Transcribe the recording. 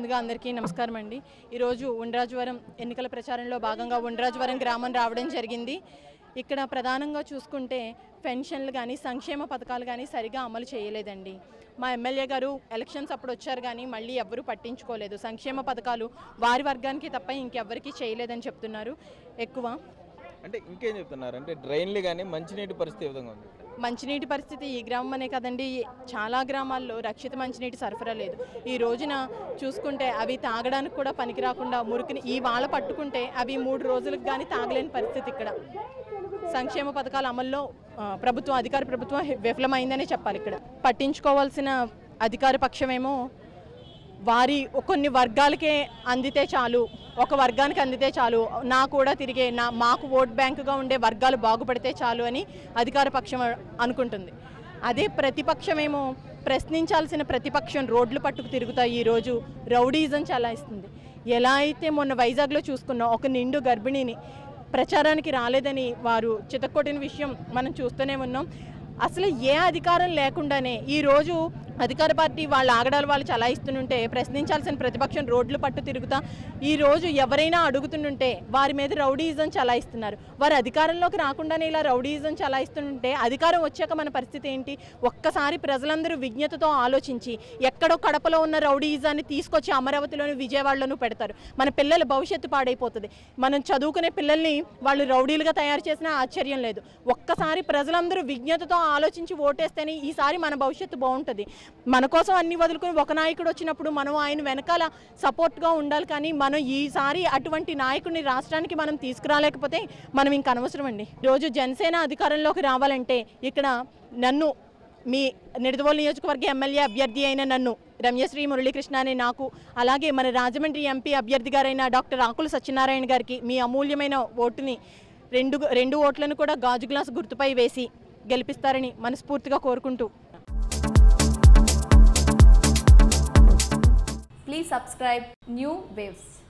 ముందుగా అందరికీ నమస్కారం అండి ఈరోజు ఉండ్రాజవరం ఎన్నికల ప్రచారంలో భాగంగా ఉండ్రాజవరం గ్రామం రావడం జరిగింది ఇక్కడ ప్రధానంగా చూసుకుంటే పెన్షన్లు కానీ సంక్షేమ పథకాలు కానీ సరిగా అమలు చేయలేదండి మా ఎమ్మెల్యే గారు ఎలక్షన్స్ అప్పుడు వచ్చారు కానీ మళ్ళీ ఎవ్వరూ పట్టించుకోలేదు సంక్షేమ పథకాలు వారి వర్గానికి తప్ప ఇంకెవ్వరికీ చేయలేదని చెప్తున్నారు ఎక్కువ అంటే ఇంకేం చెప్తున్నారు అంటే డ్రైన్లు కానీ మంచినీటి పరిస్థితి ఏ విధంగా ఉంది మంచినీటి పరిస్థితి ఈ గ్రామం అనే కదండి చాలా గ్రామాల్లో రక్షిత మంచినీటి సరఫరా లేదు ఈ రోజున చూసుకుంటే అవి తాగడానికి కూడా పనికి రాకుండా మురికిని ఈ వాళ్ళ పట్టుకుంటే అవి మూడు రోజులకు కానీ తాగలేని పరిస్థితి ఇక్కడ సంక్షేమ పథకాల అమల్లో ఆ, ప్రభుత్వం అధికార ప్రభుత్వం విఫలమైందనే చెప్పాలి ఇక్కడ పట్టించుకోవాల్సిన అధికార పక్షమేమో వారి కొన్ని వర్గాలకే అందితే చాలు ఒక వర్గానికి అందితే చాలు నా కూడా తిరిగే నా మాకు ఓట్ బ్యాంకుగా ఉండే వర్గాలు బాగుపడితే చాలు అని అధికార పక్షం అనుకుంటుంది అదే ప్రతిపక్షమేమో ప్రశ్నించాల్సిన ప్రతిపక్షం రోడ్లు పట్టుకు తిరుగుతాయి ఈరోజు రౌడీజం చలాయిస్తుంది ఎలా అయితే మొన్న వైజాగ్లో చూసుకున్నాం ఒక నిండు గర్భిణిని ప్రచారానికి రాలేదని వారు చితక్కొట్టిన విషయం మనం చూస్తూనే ఉన్నాం అసలు ఏ అధికారం లేకుండానే ఈరోజు అధికార పార్టీ వాళ్ళ ఆగడాలు వాళ్ళు చలాయిస్తుంటే ప్రశ్నించాల్సిన ప్రతిపక్షం రోడ్లు పట్టు తిరుగుతా ఈ రోజు ఎవరైనా అడుగుతుంటే వారి మీద రౌడీయిజం చలాయిస్తున్నారు వారు అధికారంలోకి రాకుండానే ఇలా రౌడీయిజం చలాయిస్తుంటే అధికారం వచ్చాక మన పరిస్థితి ఏంటి ఒక్కసారి ప్రజలందరూ విజ్ఞతతో ఆలోచించి ఎక్కడో కడపలో ఉన్న రౌడీయిజాన్ని తీసుకొచ్చి అమరావతిలోను విజయవాడలోనూ పెడతారు మన పిల్లల భవిష్యత్తు పాడైపోతుంది మనం చదువుకునే పిల్లల్ని వాళ్ళు రౌడీలుగా తయారు చేసినా ఆశ్చర్యం లేదు ఒక్కసారి ప్రజలందరూ విజ్ఞతతో ఆలోచించి ఓటేస్తేనే ఈసారి మన భవిష్యత్తు బాగుంటుంది మన కోసం అన్ని వదులుకొని ఒక నాయకుడు వచ్చినప్పుడు మనం ఆయన వెనకాల సపోర్ట్గా ఉండాలి కానీ మనం ఈసారి అటువంటి నాయకుడిని రాష్ట్రానికి మనం తీసుకురాలేకపోతే మనం ఇంక అనవసరం అండి రోజు జనసేన అధికారంలోకి రావాలంటే ఇక్కడ నన్ను మీ నిడదవోలు నియోజకవర్గ ఎమ్మెల్యే అభ్యర్థి అయిన నన్ను రమ్యశ్రీ మురళీకృష్ణ అనే నాకు అలాగే మన రాజమండ్రి ఎంపీ అభ్యర్థి గారైన డాక్టర్ ఆకుల సత్యనారాయణ గారికి మీ అమూల్యమైన ఓటుని రెండు రెండు ఓట్లను కూడా గాజు గ్లాస్ గుర్తుపై వేసి గెలిపిస్తారని మనస్ఫూర్తిగా కోరుకుంటూ Please subscribe New Waves.